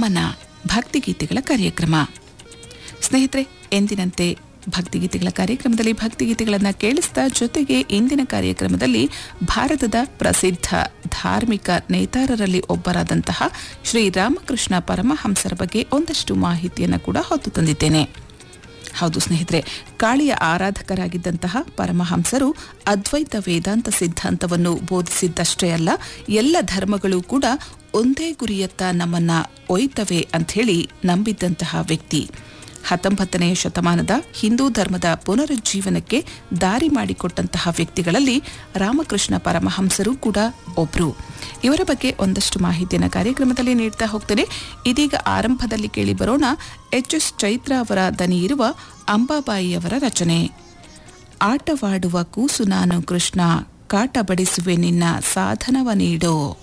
ನಮನ ಭಕ್ತಿಗೀತೆಗಳ ಕಾರ್ಯಕ್ರಮ ಸ್ನೇಹಿತರೆ ಎಂದಿನಂತೆ ಭಕ್ತಿಗೀತೆಗಳ ಕಾರ್ಯಕ್ರಮದಲ್ಲಿ ಭಕ್ತಿಗೀತೆಗಳನ್ನು ಕೇಳಿಸ್ತಾ ಜೊತೆಗೆ ಇಂದಿನ ಕಾರ್ಯಕ್ರಮದಲ್ಲಿ ಭಾರತದ ಪ್ರಸಿದ್ಧ ಧಾರ್ಮಿಕ ನೇತಾರರಲ್ಲಿ ಒಬ್ಬರಾದಂತಹ ಶ್ರೀರಾಮಕೃಷ್ಣ ಪರಮಹಂಸರ ಬಗ್ಗೆ ಒಂದಷ್ಟು ಮಾಹಿತಿಯನ್ನು ಕೂಡ ಹೊತ್ತು ತಂದಿದ್ದೇನೆ ಹೌದು ಸ್ನೇಹಿತರೆ ಕಾಳಿಯ ಆರಾಧಕರಾಗಿದ್ದಂತಹ ಪರಮಹಂಸರು ಅದ್ವೈತ ವೇದಾಂತ ಸಿದ್ಧಾಂತವನ್ನು ಬೋಧಿಸಿದ್ದಷ್ಟೇ ಅಲ್ಲ ಎಲ್ಲ ಧರ್ಮಗಳು ಕೂಡ ಒಂದೇ ಗುರಿಯತ್ತ ನಮ್ಮನ್ನ ಒಯ್ತವೆ ಅಂಥೇಳಿ ನಂಬಿದ್ದಂತಹ ವ್ಯಕ್ತಿ ಹತ್ತೊಂಬತ್ತನೆಯ ಶತಮಾನದ ಹಿಂದೂ ಧರ್ಮದ ಪುನರುಜ್ಜೀವನಕ್ಕೆ ದಾರಿ ಮಾಡಿಕೊಟ್ಟಂತಹ ವ್ಯಕ್ತಿಗಳಲ್ಲಿ ರಾಮಕೃಷ್ಣ ಪರಮಹಂಸರು ಕೂಡ ಒಬ್ರು ಇವರ ಬಗ್ಗೆ ಒಂದಷ್ಟು ಮಾಹಿತಿಯನ್ನು ಕಾರ್ಯಕ್ರಮದಲ್ಲಿ ನೀಡ್ತಾ ಹೋಗ್ತೇನೆ ಇದೀಗ ಆರಂಭದಲ್ಲಿ ಕೇಳಿ ಬರೋಣ ಎಚ್ ಎಸ್ ಚೈತ್ರ ಅವರ ದನಿ ಇರುವ ಅಂಬಾಬಾಯಿಯವರ ರಚನೆ ಆಟವಾಡುವ ಕೂಸು ನಾನು ಕೃಷ್ಣ ಕಾಟ ಬಡಿಸುವೆ ನಿನ್ನ ಸಾಧನವ ನೀಡೋ